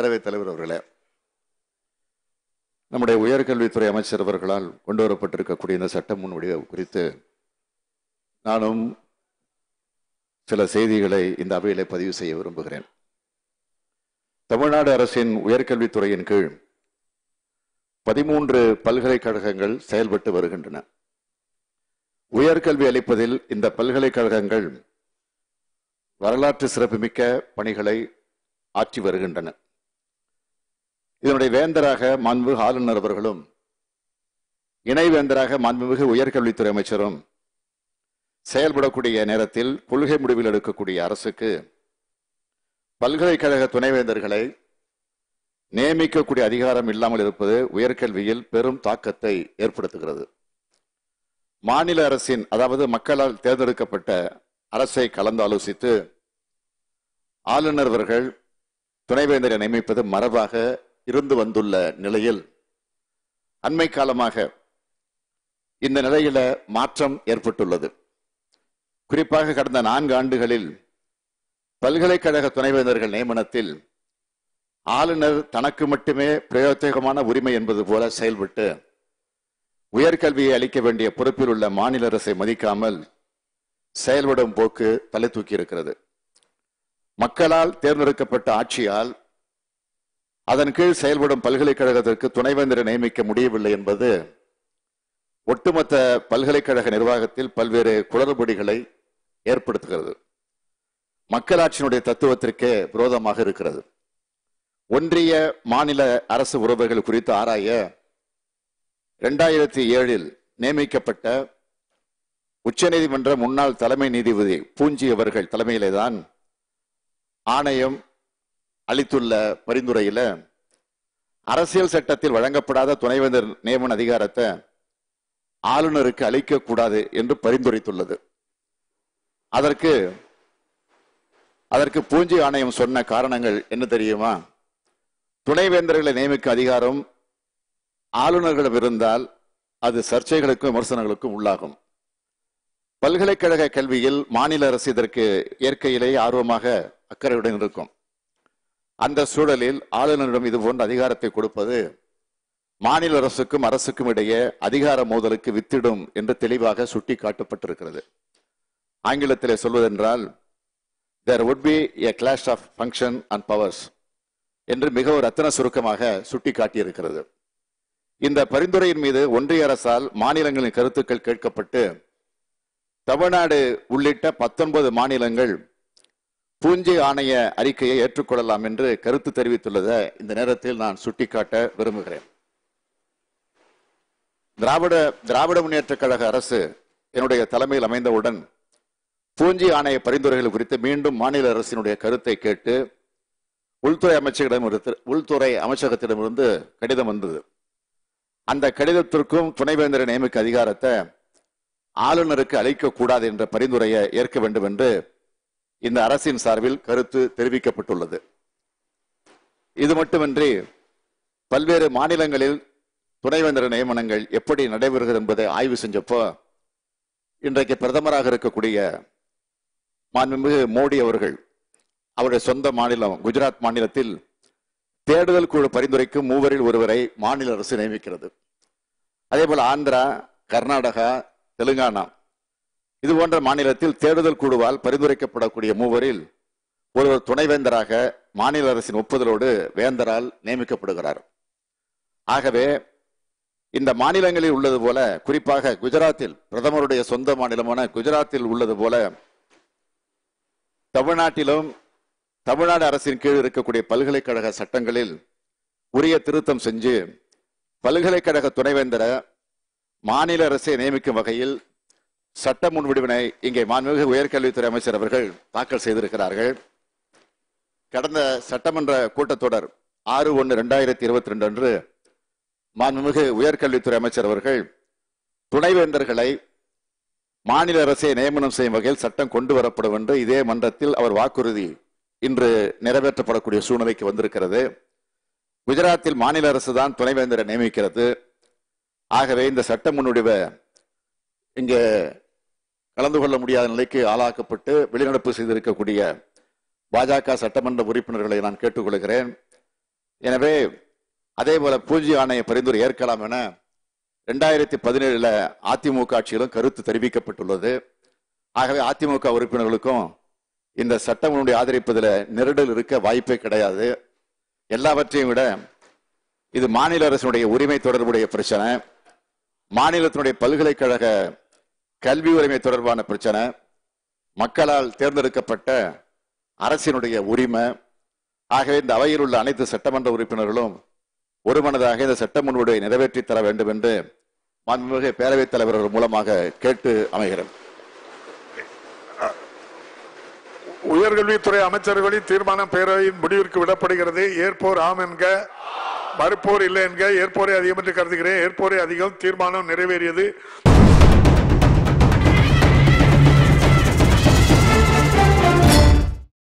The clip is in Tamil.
பேரவைத் தலைவர் அவர்களே நம்முடைய உயர்கல்வித்துறை அமைச்சர் அவர்களால் கொண்டு வரப்பட்டிருக்கக்கூடிய இந்த சட்ட முன்வடிவு குறித்து நானும் சில செய்திகளை இந்த அவையிலே பதிவு செய்ய விரும்புகிறேன் தமிழ்நாடு அரசின் உயர்கல்வித்துறையின் கீழ் பதிமூன்று பல்கலைக்கழகங்கள் செயல்பட்டு வருகின்றன உயர்கல்வி அளிப்பதில் இந்த பல்கலைக்கழகங்கள் வரலாற்று சிறப்புமிக்க பணிகளை ஆற்றி வருகின்றன இதனுடைய வேந்தராக மாண்புமிகு ஆளுநர் அவர்களும் இணைவேந்தராக மாண்புமிகு உயர்கல்வித்துறை அமைச்சரும் செயல்படக்கூடிய நேரத்தில் கொள்கை முடிவில் எடுக்கக்கூடிய அரசுக்கு பல்கலைக்கழக துணைவேந்தர்களை நியமிக்கக்கூடிய அதிகாரம் இல்லாமல் இருப்பது உயர்கல்வியில் பெரும் தாக்கத்தை ஏற்படுத்துகிறது மாநில அரசின் அதாவது மக்களால் தேர்ந்தெடுக்கப்பட்ட அரசை கலந்து ஆலோசித்து ஆளுநர் அவர்கள் துணைவேந்தரை நியமிப்பது மரபாக இருந்து வந்துள்ள நிலையில் அண்மை காலமாக இந்த நிலையில மாற்றம் ஏற்பட்டுள்ளது குறிப்பாக கடந்த நான்கு ஆண்டுகளில் பல்கலைக்கழக துணைவேந்தர்கள் நியமனத்தில் ஆளுநர் தனக்கு மட்டுமே பிரயோஜகமான உரிமை என்பது போல செயல்பட்டு உயர்கல்வியை அளிக்க வேண்டிய பொறுப்பில் உள்ள மாநில அரசை மதிக்காமல் செயல்படும் போக்கு தலை தூக்கி இருக்கிறது மக்களால் தேர்ந்தெடுக்கப்பட்ட ஆட்சியால் அதன் கீழ் செயல்படும் பல்கலைக்கழகத்திற்கு துணைவேந்தரை நியமிக்க முடியவில்லை என்பது ஒட்டுமொத்த பல்கலைக்கழக நிர்வாகத்தில் பல்வேறு குளறுபடிகளை ஏற்படுத்துகிறது மக்களாட்சியினுடைய தத்துவத்திற்கே விரோதமாக இருக்கிறது ஒன்றிய மாநில அரசு உறவுகள் குறித்து ஆராய இரண்டாயிரத்தி ஏழில் நியமிக்கப்பட்ட உச்சநீதிமன்ற முன்னாள் தலைமை நீதிபதி பூஞ்சி அவர்கள் தலைமையிலே தான் ஆணையம் அளித்துள்ள பரிந்துரையில அரசியல் சட்டத்தில் வழங்கப்படாத துணைவேந்தர் நியமன அதிகாரத்தை ஆளுநருக்கு அளிக்கக்கூடாது என்று பரிந்துரைத்துள்ளது அதற்கு அதற்கு பூஞ்சி ஆணையம் சொன்ன காரணங்கள் என்ன தெரியுமா துணைவேந்தர்களை நியமிக்கும் அதிகாரம் ஆளுநர்களிடம் இருந்தால் அது சர்ச்சைகளுக்கும் விமர்சனங்களுக்கும் உள்ளாகும் பல்கலைக்கழக கல்வியில் மாநில அரசு இதற்கு இயற்கையிலேயே ஆர்வமாக அக்கறையுடன் இருக்கும் அந்த சூழலில் ஆளுநரிடம் இது போன்ற அதிகாரத்தை கொடுப்பது மாநில அரசுக்கும் அரசுக்கும் இடையே அதிகார மோதலுக்கு வித்திடும் என்று தெளிவாக சுட்டி காட்டப்பட்டிருக்கிறது ஆங்கிலத்திலே சொல்வதென்றால் தேர் would be a clash of function and powers என்று மிக ஒரு ரத்தன சுருக்கமாக சுட்டி காட்டியிருக்கிறது இந்த பரிந்துரையின் மீது ஒன்றிய அரசால் மாநிலங்களின் கருத்துக்கள் கேட்கப்பட்டு தமிழ்நாடு உள்ளிட்ட பத்தொன்பது மாநிலங்கள் பூஞ்சி ஆணைய அறிக்கையை ஏற்றுக்கொள்ளலாம் என்று கருத்து தெரிவித்துள்ளதை இந்த நேரத்தில் நான் சுட்டிக்காட்ட விரும்புகிறேன் திராவிட திராவிட முன்னேற்ற கழக அரசு என்னுடைய தலைமையில் அமைந்தவுடன் பூஞ்சி ஆணைய பரிந்துரைகள் குறித்து மீண்டும் மாநில அரசினுடைய கருத்தை கேட்டு உள்துறை அமைச்சரிடம் உள்துறை அமைச்சகத்திடமிருந்து கடிதம் வந்தது அந்த கடிதத்திற்கும் துணைவேந்தரை நியமிக்க அதிகாரத்தை ஆளுநருக்கு அளிக்கக்கூடாது என்ற பரிந்துரையை ஏற்க வேண்டும் என்று இந்த அரசின் சார்பில் கருத்து தெரிவிக்கப்பட்டுள்ளது இது மட்டுமின்றி பல்வேறு மாநிலங்களில் துணைவேந்தர் நியமனங்கள் எப்படி நடைபெறுகிறது என்பதை ஆய்வு செஞ்சப்போ இன்றைக்கு பிரதமராக இருக்கக்கூடிய மாண்புமிகு மோடி அவர்கள் அவருடைய சொந்த மாநிலம் குஜராத் மாநிலத்தில் தேடுதல் குழு பரிந்துரைக்கும் மூவரில் ஒருவரை மாநில அரசு நியமிக்கிறது அதே போல ஆந்திரா கர்நாடகா தெலுங்கானா இது போன்ற மாநிலத்தில் தேடுதல் குழுவால் பரிந்துரைக்கப்படக்கூடிய மூவரில் ஒருவர் துணைவேந்தராக மாநில அரசின் ஒப்புதலோடு வேந்தரால் நியமிக்கப்படுகிறார் ஆகவே இந்த மாநிலங்களில் உள்ளது போல குறிப்பாக குஜராத்தில் பிரதமருடைய சொந்த மாநிலமான குஜராத்தில் உள்ளது போல தமிழ்நாட்டிலும் தமிழ்நாடு அரசின் கீழ் இருக்கக்கூடிய பல்கலைக்கழக சட்டங்களில் உரிய திருத்தம் செஞ்சு பல்கலைக்கழக துணைவேந்தரை மாநில அரசை நியமிக்கும் வகையில் சட்ட முன்வடிவினை இங்கே மாண்புமிகு உயர்கல்வித்துறை அமைச்சர் அவர்கள் தாக்கல் செய்திருக்கிறார்கள் கடந்த சட்டமன்ற கூட்டத்தொடர் ஆறு ஒன்று ரெண்டாயிரத்தி இருபத்தி ரெண்டு அன்று மாண்புமிகு உயர்கல்வித்துறை அமைச்சர் அவர்கள் துணைவேந்தர்களை மாநில அரசை நியமனம் செய்யும் வகையில் சட்டம் கொண்டு வரப்படும் என்று இதே மன்றத்தில் அவர் வாக்குறுதி இன்று நிறைவேற்றப்படக்கூடிய சூழ்நிலைக்கு வந்திருக்கிறது குஜராத்தில் மாநில அரசு தான் துணைவேந்தரை நியமிக்கிறது ஆகவே இந்த சட்ட முன்வடிவை இங்கே கலந்து கொள்ள முடியாத நிலைக்கு ஆளாக்கப்பட்டு வெளிநடப்பு செய்திருக்கக்கூடிய பாஜக சட்டமன்ற உறுப்பினர்களை நான் கேட்டுக்கொள்கிறேன் எனவே அதே போல பூஜ்ய ஆணைய பரிந்துரை ஏற்கலாம் என ரெண்டாயிரத்தி பதினேழுல அதிமுக ஆட்சியிலும் கருத்து தெரிவிக்கப்பட்டுள்ளது ஆகவே அதிமுக உறுப்பினர்களுக்கும் இந்த சட்டங்களுடைய ஆதரிப்பதில் நெருடல் இருக்க வாய்ப்பே கிடையாது எல்லாவற்றையும் விட இது மாநில அரசினுடைய உரிமை தொடர்புடைய பிரச்சனை மாநிலத்தினுடைய பல்கலைக்கழக கல்வி உரிமை தொடர்பான பிரச்சனை மக்களால் தேர்ந்தெடுக்கப்பட்ட அரசினுடைய உரிமை ஆகவே இந்த அவையில் உள்ள அனைத்து சட்டமன்ற உறுப்பினர்களும் ஒருமனதாக இந்த சட்ட முன்வடிவை நிறைவேற்றி தர வேண்டும் என்று மாண்புமிகு பேரவைத் தலைவர் அவர்கள் மூலமாக கேட்டு அமைகிறேன் உயர்கல்வித்துறை அமைச்சர்களின் தீர்மானம் பேரவையின் முடிவிற்கு விடப்படுகிறது ஏற்போர் ஆம் என்க மறுப்போர் இல்லை என்க ஏற்போரை அதிகம் என்று கருதுகிறேன் ஏற்போரை அதிகம் தீர்மானம் நிறைவேறியது